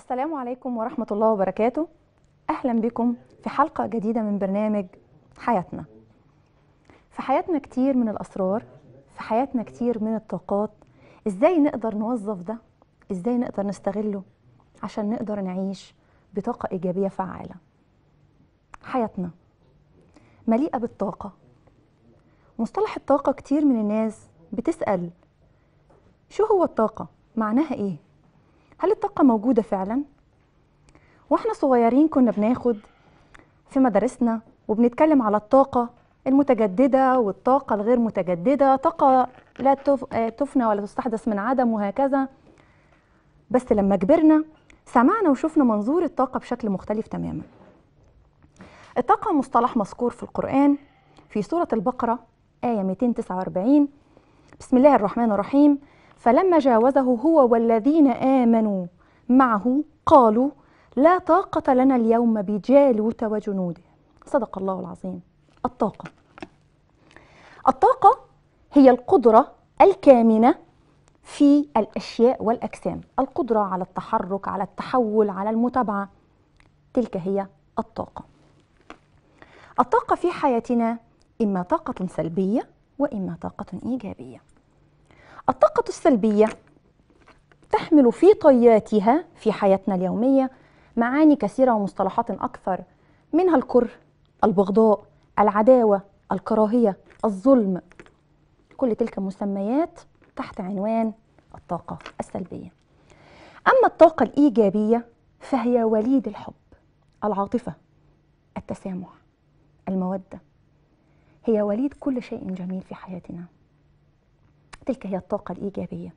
السلام عليكم ورحمة الله وبركاته أهلا بكم في حلقة جديدة من برنامج حياتنا في حياتنا كتير من الأسرار في حياتنا كتير من الطاقات إزاي نقدر نوظف ده إزاي نقدر نستغله عشان نقدر نعيش بطاقة إيجابية فعالة حياتنا مليئة بالطاقة مصطلح الطاقة كتير من الناس بتسأل شو هو الطاقة؟ معناها إيه؟ هل الطاقة موجودة فعلا؟ واحنا صغيرين كنا بناخد في مدارسنا وبنتكلم على الطاقة المتجددة والطاقة الغير متجددة طاقة لا تف- آه، تفنى ولا تستحدث من عدم وهكذا بس لما كبرنا سمعنا وشفنا منظور الطاقة بشكل مختلف تماما الطاقة مصطلح مذكور في القرآن في سورة البقرة آية 249 بسم الله الرحمن الرحيم فلما جاوزه هو والذين آمنوا معه قالوا لا طاقة لنا اليوم بجالوت وجنوده صدق الله العظيم الطاقة الطاقة هي القدرة الكامنة في الأشياء والأجسام القدرة على التحرك على التحول على المتابعة تلك هي الطاقة الطاقة في حياتنا إما طاقة سلبية وإما طاقة إيجابية الطاقة السلبية تحمل في طياتها في حياتنا اليومية معاني كثيرة ومصطلحات أكثر منها الكره البغضاء العداوة الكراهية الظلم كل تلك مسميات تحت عنوان الطاقة السلبية أما الطاقة الإيجابية فهي وليد الحب العاطفة التسامح المودة هي وليد كل شيء جميل في حياتنا تلك هي الطاقة الإيجابية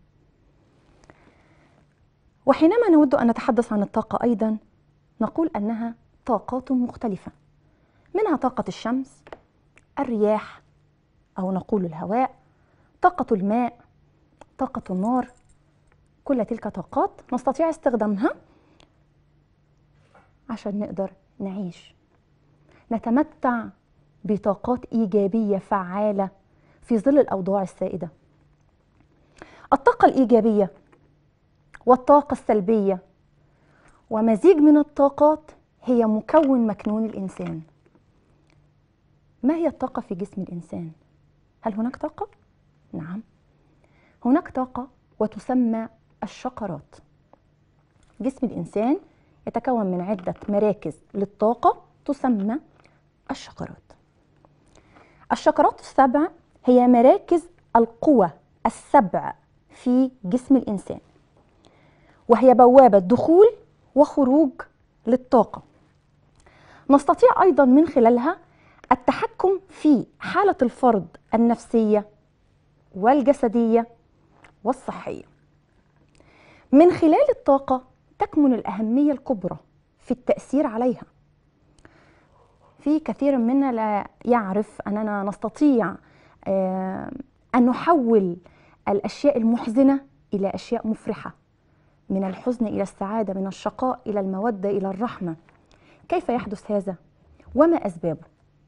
وحينما نود أن نتحدث عن الطاقة أيضا نقول أنها طاقات مختلفة منها طاقة الشمس الرياح أو نقول الهواء طاقة الماء طاقة النار كل تلك طاقات نستطيع استخدامها عشان نقدر نعيش نتمتع بطاقات إيجابية فعالة في ظل الأوضاع السائدة الطاقة الإيجابية والطاقة السلبية ومزيج من الطاقات هي مكون مكنون الإنسان ما هي الطاقة في جسم الإنسان؟ هل هناك طاقة؟ نعم هناك طاقة وتسمى الشقرات جسم الإنسان يتكون من عدة مراكز للطاقة تسمى الشقرات الشقرات السبع هي مراكز القوى السبع في جسم الإنسان وهي بوابة دخول وخروج للطاقة نستطيع أيضا من خلالها التحكم في حالة الفرد النفسية والجسدية والصحية من خلال الطاقة تكمن الأهمية الكبرى في التأثير عليها في كثير منا لا يعرف أننا نستطيع آه، أن نحول الأشياء المحزنة إلى أشياء مفرحة من الحزن إلى السعادة من الشقاء إلى المودة إلى الرحمة كيف يحدث هذا وما أسبابه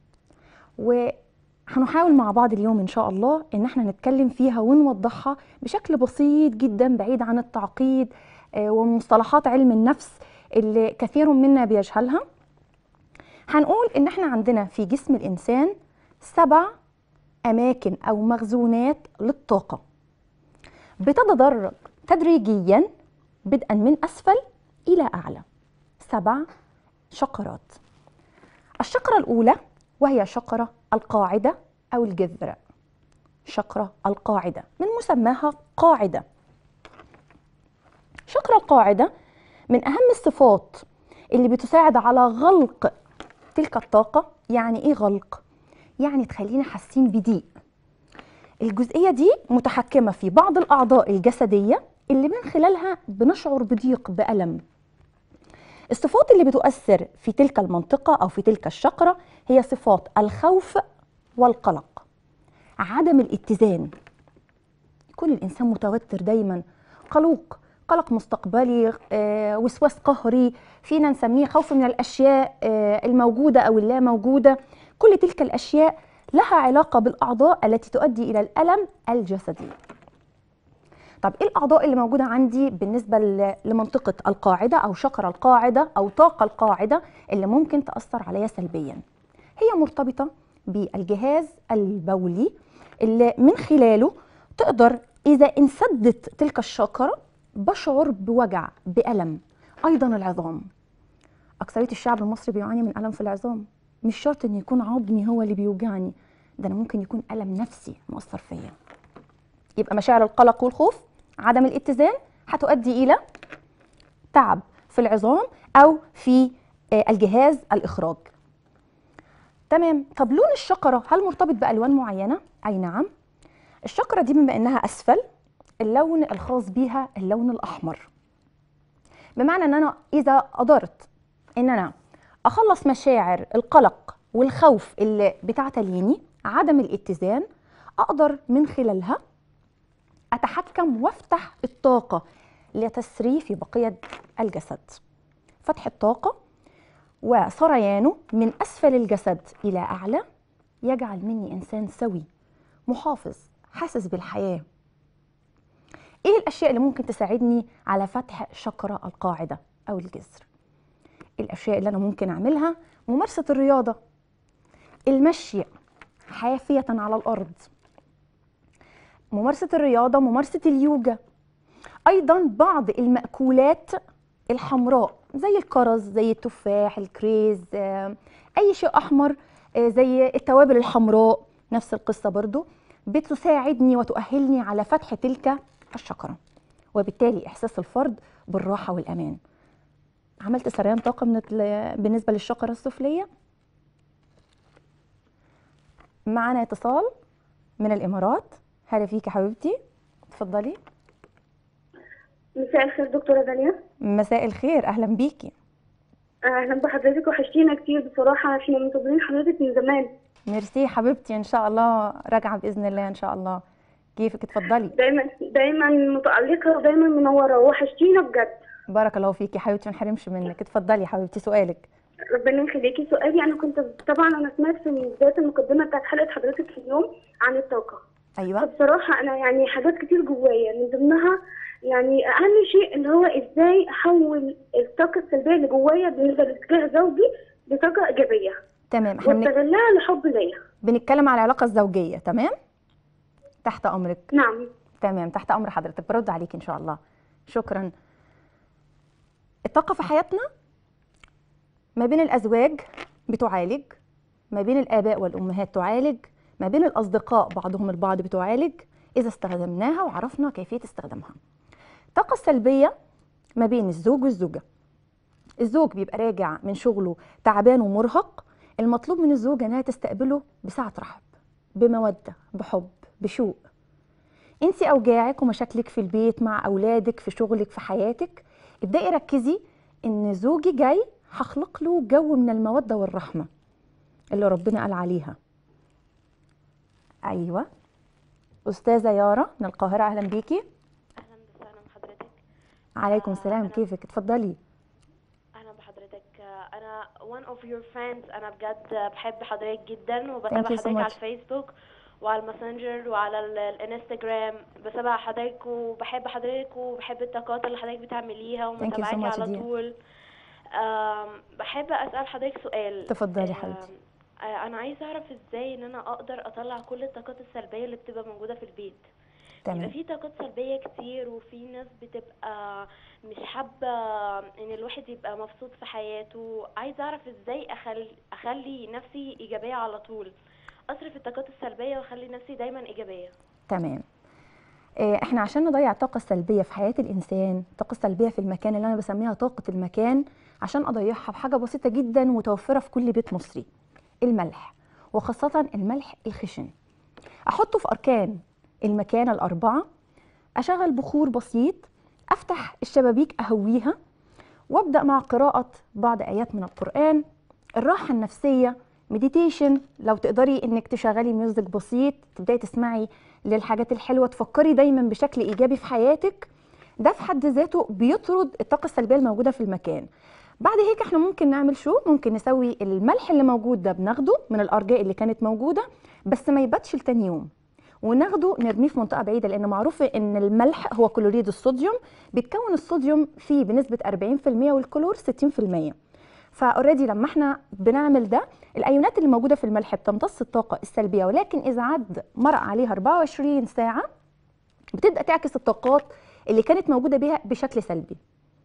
وهنحاول مع بعض اليوم إن شاء الله إن احنا نتكلم فيها ونوضحها بشكل بسيط جدا بعيد عن التعقيد آه، ومصطلحات علم النفس اللي كثير منا بيجهلها هنقول إن احنا عندنا في جسم الإنسان سبع أماكن أو مخزونات للطاقة بتتدرج تدريجيا بدءا من أسفل إلى أعلى سبع شقرات الشقرة الأولى وهي شقرة القاعدة أو الجذر شقرة القاعدة من مسماها قاعدة شقرة القاعدة من أهم الصفات اللي بتساعد على غلق تلك الطاقة يعني إيه غلق؟ يعني تخلينا حاسين بضيق الجزئية دي متحكمة في بعض الأعضاء الجسدية اللي من خلالها بنشعر بضيق بألم الصفات اللي بتؤثر في تلك المنطقة أو في تلك الشقرة هي صفات الخوف والقلق عدم الاتزان يكون الإنسان متوتر دايما قلوق قلق مستقبلي آه، وسواس قهري فينا نسميه خوف من الأشياء آه، الموجودة أو اللا موجودة كل تلك الأشياء لها علاقة بالأعضاء التي تؤدي إلى الألم الجسدي طب ايه الاعضاء اللي موجوده عندي بالنسبه ل- لمنطقه القاعده او شقر القاعده او طاقه القاعده اللي ممكن تاثر عليا سلبيا هي مرتبطه بالجهاز البولي اللي من خلاله تقدر اذا انسدت تلك الشقره بشعر بوجع بالم ايضا العظام اكثريه الشعب المصري بيعاني من الم في العظام مش شرط ان يكون عظمي هو اللي بيوجعني ده انا ممكن يكون الم نفسي مؤثر فيا يبقى مشاعر القلق والخوف عدم الاتزان هتؤدي الى تعب في العظام او في آه، الجهاز الاخراج تمام طب لون الشقره هل مرتبط بالوان معينه اي نعم الشقره دي بما انها اسفل اللون الخاص بيها اللون الاحمر بمعنى ان انا اذا قدرت ان انا اخلص مشاعر القلق والخوف اللي بتعتليني عدم الاتزان اقدر من خلالها اتحكم وافتح الطاقه لتسري في بقيه الجسد فتح الطاقه وسريانه من اسفل الجسد الى اعلى يجعل مني انسان سوي محافظ حاسس بالحياه ايه الاشياء اللي ممكن تساعدني على فتح شقره القاعده او الجذر الاشياء اللي انا ممكن اعملها ممارسه الرياضه المشي حافيه على الارض ممارسه الرياضه ممارسه اليوجا ايضا بعض المأكولات الحمراء زي الكرز زي التفاح الكريز آه، اي شيء احمر آه، زي التوابل الحمراء نفس القصه برضو بتساعدني وتؤهلني على فتح تلك الشقره وبالتالي احساس الفرد بالراحه والامان عملت سريان طاقه من ال- بالنسبه للشقره السفليه معنا اتصال من الامارات هلا فيك يا حبيبتي اتفضلي مساء الخير دكتورة داليا مساء الخير اهلا بيكي أهلا بحضرتك وحشتينا كتير بصراحة احنا منتظرين حضرتك من زمان ميرسي حبيبتي ان شاء الله راجعه باذن الله ان شاء الله كيفك اتفضلي دايما دايما متألقة ودايما منورة وحشتينا بجد بارك الله فيكي حبيبتي ما نحرمش منك اتفضلي حبيبتي سؤالك ربنا يخليكي سؤالي أنا كنت طبعا أنا سمعت في بداية المقدمة بتاعت حلقة حضرتك في اليوم عن الطاقة ايوه فبصراحة أنا يعني حاجات كتير جوايا من ضمنها يعني أهم شيء اللي هو إزاي أحول الطاقة السلبية اللي جوايا بالنسبة لاتجاه زوجي لطاقة إيجابية تمام احنا بن- واستغلها لحب ليا بنتكلم على العلاقه الزوجيه تمام تحت امرك نعم تمام تحت امر حضرتك برد عليك ان شاء الله شكرا الطاقه في حياتنا ما بين الازواج بتعالج ما بين الاباء والامهات تعالج ما بين الاصدقاء بعضهم البعض بتعالج اذا استخدمناها وعرفنا كيفيه استخدامها الطاقه السلبيه ما بين الزوج والزوجه الزوج بيبقى راجع من شغله تعبان ومرهق المطلوب من الزوجه انها تستقبله بسعه رحب بموده بحب بشوق انسي اوجاعك ومشاكلك في البيت مع اولادك في شغلك في حياتك ابداي ركزي ان زوجي جاي هخلق له جو من الموده والرحمه اللي ربنا قال عليها ايوه استاذه يارا من القاهره اهلا بيكي اهلا وسهلا بحضرتك عليكم آه، السلام أنا- كيفك اتفضلي اهلا بحضرتك آه، انا one of your friends انا بجد بحب حضرتك جدا Thank وبتابع you so حضرتك على much. الفيسبوك وعلى الماسنجر وعلى ال- الانستجرام بتابع حضرتك وبحب حضرتك وبحب الطاقات اللي حضرتك بتعمليها you so ومتابعاكي much, على dear. طول آم، بحب اسال حضرتك سؤال تفضلي آم، حبيبتي. آه، انا عايزه اعرف ازاي ان انا اقدر اطلع كل الطاقات السلبيه اللي بتبقى موجوده في البيت بيبقى تمام في طاقات سلبية كتير وفي ناس بتبقى مش حابة ان الواحد يبقى مبسوط في حياته عايزة اعرف ازاي اخلي, أخلي نفسي ايجابية على طول اصرف الطاقات السلبية واخلي نفسي دايما ايجابية تمام آه، احنا عشان نضيع الطاقة السلبية في حياة الإنسان الطاقة السلبية في المكان اللي أنا بسميها طاقة المكان عشان أضيعها بحاجة بسيطة جدا متوفرة في كل بيت مصري الملح وخاصة الملح الخشن أحطه في أركان المكان الأربعة أشغل بخور بسيط أفتح الشبابيك أهويها وابدأ مع قراءة بعض آيات من القرآن الراحة النفسية مديتيشن لو تقدري انك تشغلي ميوزك بسيط تبداي تسمعي للحاجات الحلوه تفكري دايما بشكل ايجابي في حياتك ده في حد ذاته بيطرد الطاقه السلبيه الموجوده في المكان بعد هيك احنا ممكن نعمل شو ممكن نسوي الملح اللي موجود ده بناخده من الارجاء اللي كانت موجوده بس ما يباتش لتاني يوم وناخده نرميه في منطقه بعيده لان معروف ان الملح هو كلوريد الصوديوم بيتكون الصوديوم فيه بنسبه 40% والكلور 60% فاوريدي لما احنا بنعمل ده الايونات اللي موجوده في الملح بتمتص الطاقه السلبيه ولكن اذا عد مرق عليها 24 ساعه بتبدا تعكس الطاقات اللي كانت موجوده بيها بشكل سلبي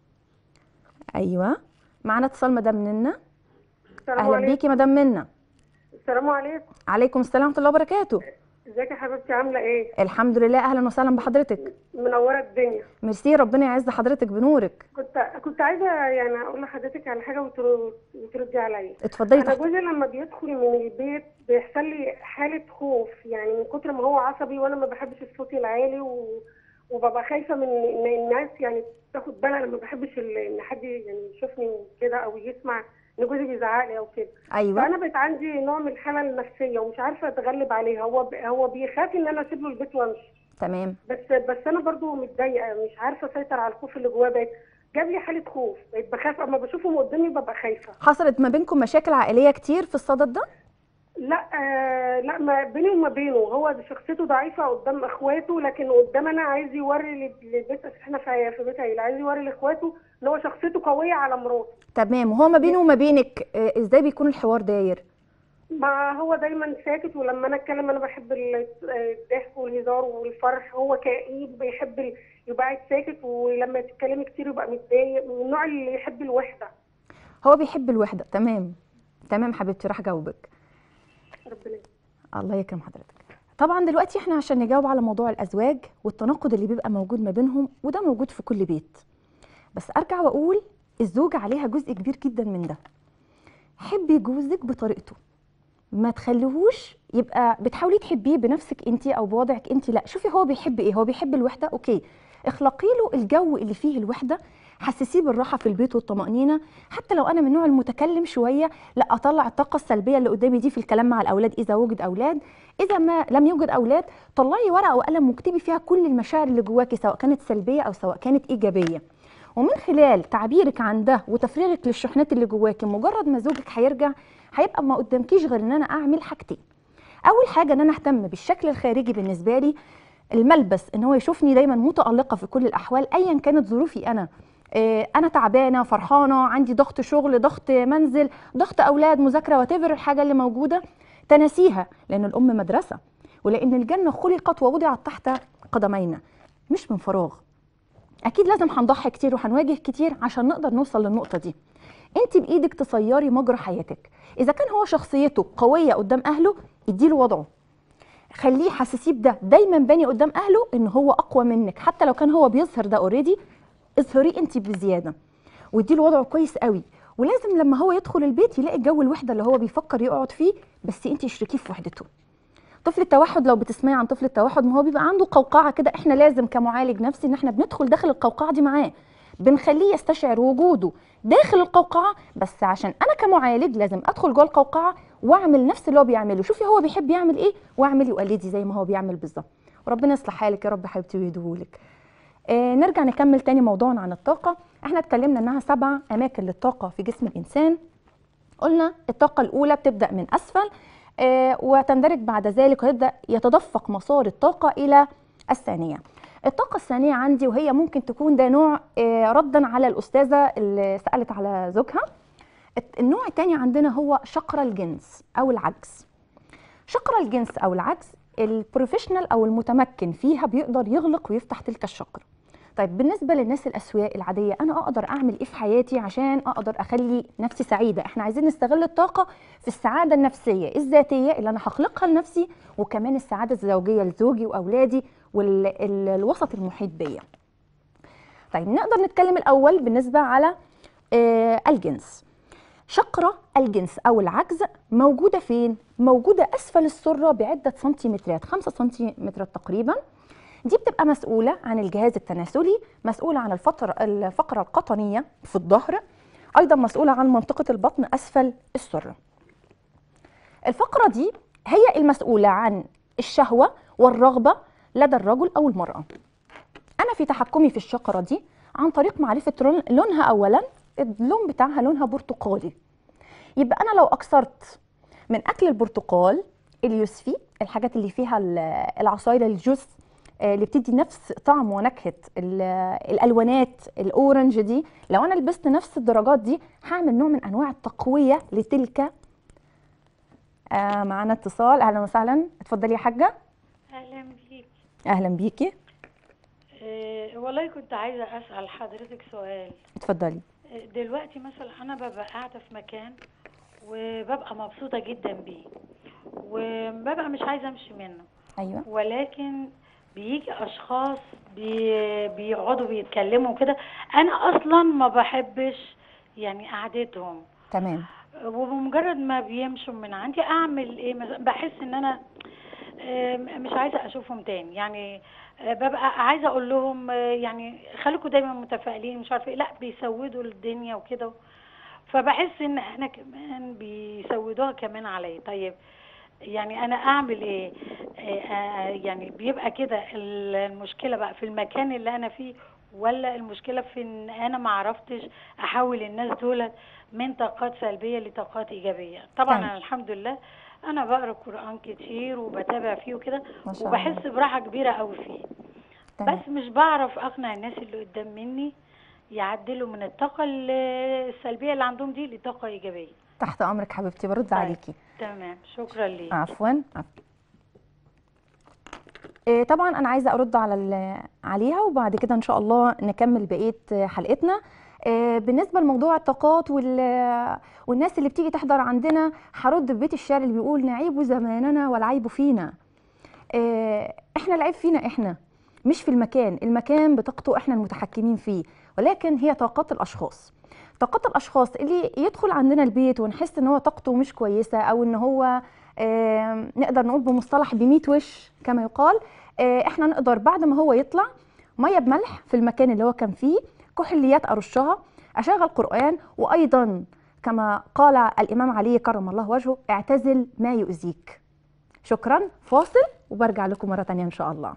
ايوه معانا اتصال مدام منى السلام اهلا عليكم بيكي مدام منى السلام عليكم عليكم السلام ورحمه الله وبركاته ازيك يا حبيبتي عامله ايه الحمد لله اهلا وسهلا بحضرتك منوره الدنيا ميرسي ربنا يعز حضرتك بنورك كنت كنت عايزه يعني اقول لحضرتك على حاجه وتر- وتردي عليا اتفضلي انا تحت جوزي لما بيدخل من البيت بيحصل لي حاله خوف يعني من كتر ما هو عصبي وانا ما بحبش الصوت العالي و... وببقى خايفه من ان الناس يعني تاخد بالها لما بحبش ال- ان حد يعني يشوفني كده او يسمع ان جوزي بيزعق لي او كده ايوه فانا بقيت عندي نوع من الحاله النفسيه ومش عارفه اتغلب عليها هو ب... هو بيخاف ان انا اسيب له البيت وامشي تمام بس بس انا برضو متضايقه مش عارفه اسيطر على الخوف اللي جوايا بقيت جاب لي حاله خوف بقيت بخاف اما بشوفهم قدامي ببقى خايفه حصلت ما بينكم مشاكل عائليه كتير في الصدد ده لا آه لا ما بيني وما بينه هو شخصيته ضعيفه قدام اخواته لكن قدام انا عايز يوري لل- للبيت أصل احنا في في بيت عيله عايز يوري لاخواته ان هو شخصيته قويه على مراته تمام وهو ما بينه وما بينك آه، ازاي بيكون الحوار داير ما هو دايما ساكت ولما انا اتكلم انا بحب ال- الضحك والهزار والفرح هو كئيب بيحب ال- يبقى قاعد ساكت ولما تتكلمي كتير يبقى متضايق من النوع اللي يحب الوحده هو بيحب الوحده تمام تمام حبيبتي راح اجاوبك ربنا يستر. الله يكرم حضرتك طبعا دلوقتي احنا عشان نجاوب على موضوع الازواج والتناقض اللي بيبقى موجود ما بينهم وده موجود في كل بيت بس ارجع واقول الزوجه عليها جزء كبير جدا من ده حبي جوزك بطريقته ما تخليهوش يبقى بتحاولي تحبيه بنفسك انت او بوضعك انت لا شوفي هو بيحب ايه هو بيحب الوحده اوكي اخلقي له الجو اللي فيه الوحده حسسيه بالراحه في البيت والطمانينه حتى لو انا من النوع المتكلم شويه لا اطلع الطاقه السلبيه اللي قدامي دي في الكلام مع الاولاد اذا وجد اولاد اذا ما لم يوجد اولاد طلعي ورقه وقلم واكتبي فيها كل المشاعر اللي جواكي سواء كانت سلبيه او سواء كانت ايجابيه ومن خلال تعبيرك عن ده وتفريغك للشحنات اللي جواكي مجرد ما زوجك هيرجع هيبقى ما قدامكيش غير ان انا اعمل حاجتين اول حاجه ان انا اهتم بالشكل الخارجي بالنسبه لي الملبس ان هو يشوفني دايما متالقه في كل الاحوال ايا كانت ظروفي انا آه، انا تعبانه فرحانه عندي ضغط شغل ضغط منزل ضغط اولاد مذاكره وتفر الحاجه اللي موجوده تناسيها لان الام مدرسه ولان الجنه خلقت ووضعت تحت قدمينا مش من فراغ اكيد لازم هنضحي كتير وهنواجه كتير عشان نقدر نوصل للنقطه دي انت بايدك تصيري مجرى حياتك اذا كان هو شخصيته قويه قدام اهله اديله وضعه خليه حسسيه بده دايما باني قدام اهله ان هو اقوى منك حتى لو كان هو بيظهر ده اوريدي اظهريه انت بزياده واديله وضعه كويس قوي ولازم لما هو يدخل البيت يلاقي جو الوحده اللي هو بيفكر يقعد فيه بس انت اشركيه في وحدته طفل التوحد لو بتسمعي عن طفل التوحد ما هو بيبقى عنده قوقعه كده احنا لازم كمعالج نفسي ان احنا بندخل داخل القوقعه دي معاه بنخليه يستشعر وجوده داخل القوقعه بس عشان انا كمعالج لازم ادخل جوه القوقعه واعمل نفس اللي هو بيعمله شوفي هو بيحب يعمل ايه واعملي وقلدي زي ما هو بيعمل بالظبط وربنا يصلح حالك يا رب حبيبتي ويهديهولك آه نرجع نكمل تاني موضوعنا عن الطاقه احنا اتكلمنا انها سبع اماكن للطاقه في جسم الانسان قلنا الطاقة الأولى بتبدأ من أسفل آه، وتندرج بعد ذلك ويبدأ يتدفق مسار الطاقة إلى الثانية الطاقة الثانية عندي وهي ممكن تكون ده نوع آه، ردا على الأستاذة اللي سألت على زوجها الت- النوع الثاني عندنا هو شقرة الجنس أو العجز شقرة الجنس أو العجز البروفيشنال أو المتمكن فيها بيقدر يغلق ويفتح تلك الشقرة طيب بالنسبه للناس الاسوياء العاديه انا اقدر اعمل ايه في حياتي عشان اقدر اخلي نفسي سعيده احنا عايزين نستغل الطاقه في السعاده النفسيه الذاتيه اللي انا هخلقها لنفسي وكمان السعاده الزوجيه لزوجي واولادي والوسط المحيط بيا طيب نقدر نتكلم الاول بالنسبه على آه الجنس شقرة الجنس أو العجز موجودة فين؟ موجودة أسفل السرة بعدة سنتيمترات 5 سنتيمترات تقريباً دي بتبقى مسؤولة عن الجهاز التناسلي مسؤولة عن الفقرة الفقرة القطنية في الظهر أيضا مسؤولة عن منطقة البطن أسفل السرة الفقرة دي هي المسؤولة عن الشهوة والرغبة لدى الرجل أو المرأة أنا في تحكمي في الشقرة دي عن طريق معرفة لون- لونها أولا اللون بتاعها لونها برتقالي يبقى أنا لو أكثرت من أكل البرتقال اليوسفي الحاجات اللي فيها ال- العصاير الجوس آه، اللي بتدي نفس طعم ونكهه ال- الالوانات الاورنج دي لو انا لبست نفس الدرجات دي هعمل نوع من انواع التقويه لتلك آه معانا اتصال اهلا وسهلا اتفضلي يا حاجه اهلا بيك اهلا بيكي أه والله كنت عايزه اسال حضرتك سؤال اتفضلي آه، دلوقتي مثلا انا ببقى قاعده في مكان وببقى مبسوطه جدا بيه وببقى مش عايزه امشي منه ايوه ولكن بيجي اشخاص بي بيقعدوا بيتكلموا كده انا اصلا ما بحبش يعني قعدتهم تمام وبمجرد ما بيمشوا من عندي اعمل ايه مثلا بحس ان انا آه، مش عايزه اشوفهم تاني يعني آه، ببقى عايزه اقول لهم آه، يعني خليكم دايما متفائلين مش عارفه ايه لا بيسودوا الدنيا وكده فبحس ان احنا كمان بيسودوها كمان عليا طيب يعني انا اعمل ايه آه، آه، يعني بيبقى كده المشكله بقى في المكان اللي انا فيه ولا المشكله في ان انا ما عرفتش احول الناس دول من طاقات سلبيه لطاقات ايجابيه طبعا تمام. انا الحمد لله انا بقرا قران كتير وبتابع فيه وكده ما شاء وبحس الله براحه كبيره قوي فيه تمام بس مش بعرف اقنع الناس اللي قدام مني يعدلوا من الطاقه ال- السلبيه اللي عندهم دي لطاقه ايجابيه تحت امرك حبيبتي برد طيب. عليكي تمام شكرا ليك عفوا عفوا. إيه طبعا انا عايزه ارد على ال- عليها وبعد كده ان شاء الله نكمل بقيه حلقتنا إيه بالنسبه لموضوع الطاقات وال والناس اللي بتيجي تحضر عندنا هرد ببيت الشعر اللي بيقول نعيب زماننا والعيب فينا إيه احنا العيب فينا احنا مش في المكان المكان بطاقته احنا المتحكمين فيه ولكن هي طاقات الاشخاص طاقات الاشخاص اللي يدخل عندنا البيت ونحس ان هو طاقته مش كويسه او ان هو آه، نقدر نقول بمصطلح بميت وش كما يقال آه، احنا نقدر بعد ما هو يطلع ميه بملح في المكان اللي هو كان فيه كحوليات ارشها اشغل قران وايضا كما قال الامام علي كرم الله وجهه اعتزل ما يؤذيك شكرا فاصل وبرجع لكم مره تانية ان شاء الله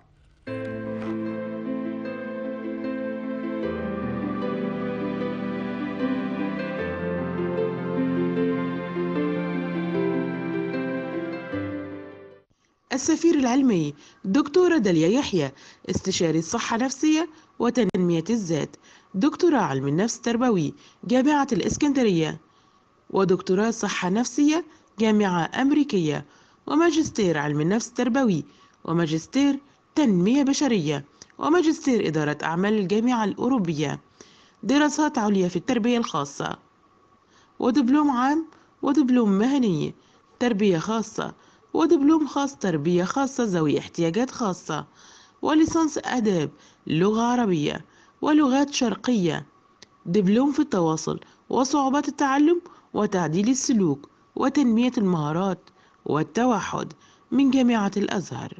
السفير العلمي دكتورة داليا يحيى استشاري الصحة النفسية وتنمية الذات دكتوراه علم النفس التربوي جامعة الإسكندرية ودكتوراه صحة نفسية جامعة أمريكية وماجستير علم النفس التربوي وماجستير تنمية بشرية وماجستير إدارة أعمال الجامعة الأوروبية دراسات عليا في التربية الخاصة ودبلوم عام ودبلوم مهني تربية خاصة ودبلوم خاص تربية خاصة ذوي احتياجات خاصة وليسانس آداب لغة عربية ولغات شرقية دبلوم في التواصل وصعوبات التعلم وتعديل السلوك وتنمية المهارات والتوحد من جامعة الأزهر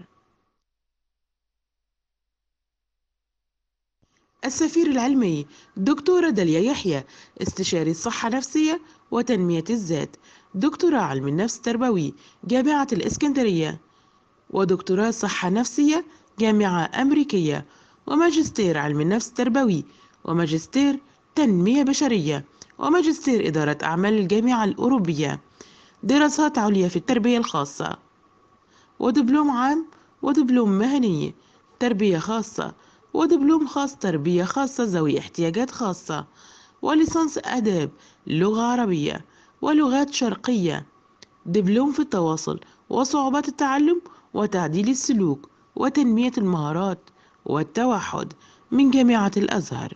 السفير العلمي دكتورة داليا يحيى استشاري الصحة النفسية وتنمية الذات دكتوراه علم النفس التربوي جامعة الإسكندرية ودكتوراه صحة نفسية جامعة أمريكية وماجستير علم النفس التربوي وماجستير تنمية بشرية وماجستير إدارة أعمال الجامعة الأوروبية دراسات عليا في التربية الخاصة ودبلوم عام ودبلوم مهني تربية خاصة ودبلوم خاص تربية خاصة ذوي احتياجات خاصة وليسانس آداب لغة عربية ولغات شرقية دبلوم في التواصل وصعوبات التعلم وتعديل السلوك وتنمية المهارات والتوحد من جامعة الأزهر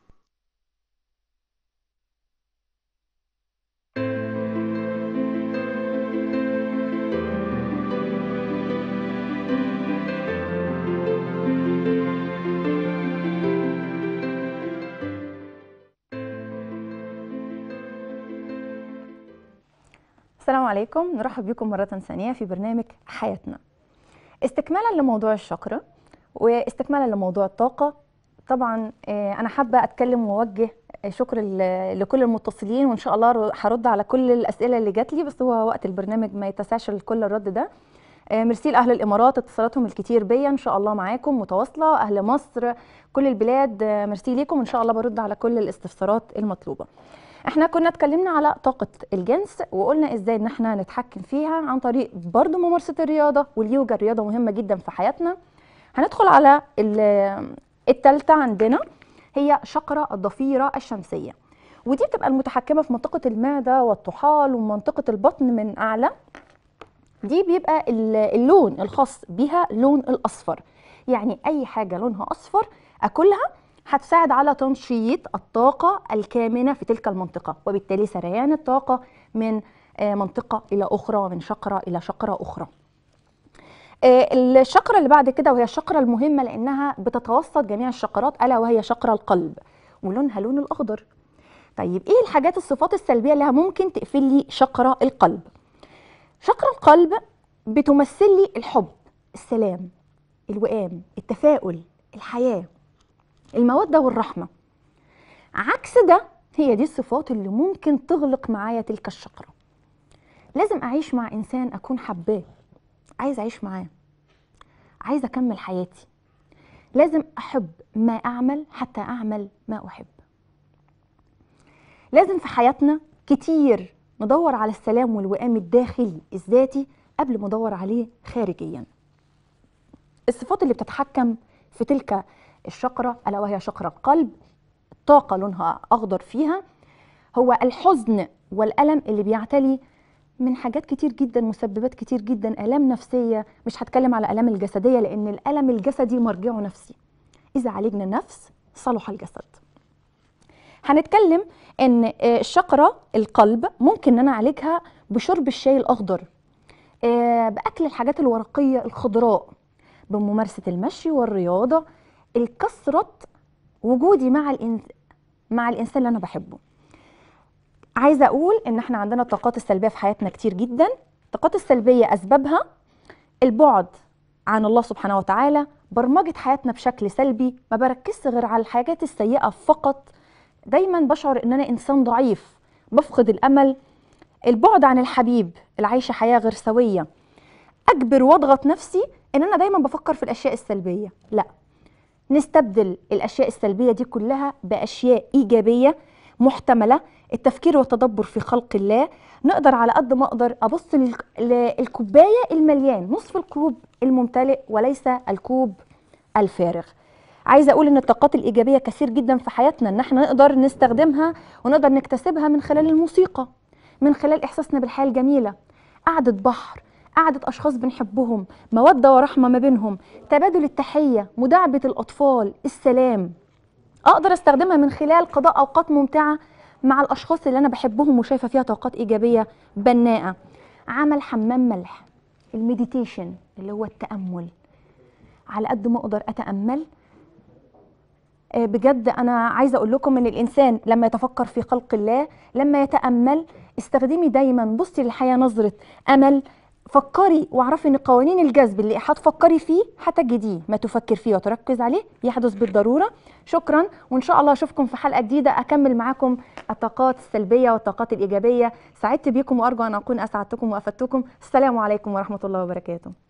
السلام عليكم نرحب بكم مرة ثانية في برنامج حياتنا استكمالا لموضوع الشكرة واستكمالا لموضوع الطاقة طبعا آه، أنا حابة أتكلم وأوجه شكر ل- لكل المتصلين وإن شاء الله ر- هرد على كل الأسئلة اللي جات لي بس هو وقت البرنامج ما يتسعش لكل الرد ده آه، ميرسي لأهل الإمارات اتصالاتهم الكتير بيا إن شاء الله معاكم متواصلة أهل مصر كل البلاد آه، ميرسي ليكم إن شاء الله برد على كل الاستفسارات المطلوبة احنا كنا اتكلمنا على طاقة الجنس وقلنا ازاي ان احنا نتحكم فيها عن طريق برضو ممارسة الرياضة واليوجا الرياضة مهمة جدا في حياتنا هندخل على ال- التالتة عندنا هي شقرة الضفيرة الشمسية ودي بتبقى المتحكمة في منطقة المعدة والطحال ومنطقة البطن من أعلى دي بيبقى ال- اللون الخاص بها لون الأصفر يعني أي حاجة لونها أصفر أكلها هتساعد على تنشيط الطاقة الكامنة في تلك المنطقة وبالتالي سريان الطاقة من آه، منطقة إلى أخرى ومن شقرة إلى شقرة أخرى آه، الشقرة اللي بعد كده وهي الشقرة المهمة لأنها بتتوسط جميع الشقرات ألا وهي شقرة القلب ولونها لون الأخضر طيب إيه الحاجات الصفات السلبية اللي ممكن تقفل لي شقرة القلب شقرة القلب بتمثل لي الحب السلام الوئام التفاؤل الحياة المودة والرحمة عكس ده هي دي الصفات اللي ممكن تغلق معايا تلك الشقرة لازم أعيش مع إنسان أكون حباه عايزة أعيش معاه عايزة أكمل حياتي لازم أحب ما أعمل حتى أعمل ما أحب لازم في حياتنا كتير ندور على السلام والوئام الداخلي الذاتي قبل ما ندور عليه خارجيا الصفات اللي بتتحكم في تلك الشقرة ألا وهي شقرة القلب طاقة لونها أخضر فيها هو الحزن والألم اللي بيعتلي من حاجات كتير جدا مسببات كتير جدا آلام نفسية مش هتكلم على آلام الجسدية لأن الألم الجسدي مرجعه نفسي إذا عالجنا النفس صلح الجسد هنتكلم ان آه، الشقرة القلب ممكن ان انا اعالجها بشرب الشاي الاخضر آه، باكل الحاجات الورقية الخضراء بممارسة المشي والرياضة الكثرة وجودي مع الإن... مع الانسان اللي انا بحبه عايزه اقول ان احنا عندنا الطاقات السلبيه في حياتنا كتير جدا الطاقات السلبيه اسبابها البعد عن الله سبحانه وتعالى برمجه حياتنا بشكل سلبي ما بركزش غير على الحاجات السيئه فقط دايما بشعر ان انا انسان ضعيف بفقد الامل البعد عن الحبيب العيش حياه غير سويه اجبر واضغط نفسي ان انا دايما بفكر في الاشياء السلبيه لا نستبدل الاشياء السلبيه دي كلها باشياء ايجابيه محتمله التفكير والتدبر في خلق الله نقدر على قد ما اقدر ابص لل- للكوبايه المليان نصف الكوب الممتلئ وليس الكوب الفارغ عايزه اقول ان الطاقات الايجابيه كثير جدا في حياتنا ان احنا نقدر نستخدمها ونقدر نكتسبها من خلال الموسيقى من خلال احساسنا بالحياه الجميله قعده بحر قعدة أشخاص بنحبهم مودة ورحمة ما بينهم تبادل التحية مداعبة الأطفال السلام أقدر أستخدمها من خلال قضاء أوقات ممتعة مع الأشخاص اللي أنا بحبهم وشايفة فيها طاقات إيجابية بناءة عمل حمام ملح المديتيشن اللي هو التأمل على قد ما أقدر أتأمل آه، بجد انا عايزه اقول لكم ان الانسان لما يتفكر في خلق الله لما يتامل استخدمي دايما بصي للحياه نظره امل فكري واعرفي ان قوانين الجذب اللي هتفكري فيه هتجديه ما تفكر فيه وتركز عليه يحدث بالضروره شكرا وان شاء الله اشوفكم في حلقه جديده اكمل معاكم الطاقات السلبيه والطاقات الايجابيه سعدت بيكم وارجو ان اكون اسعدتكم وافدتكم السلام عليكم ورحمه الله وبركاته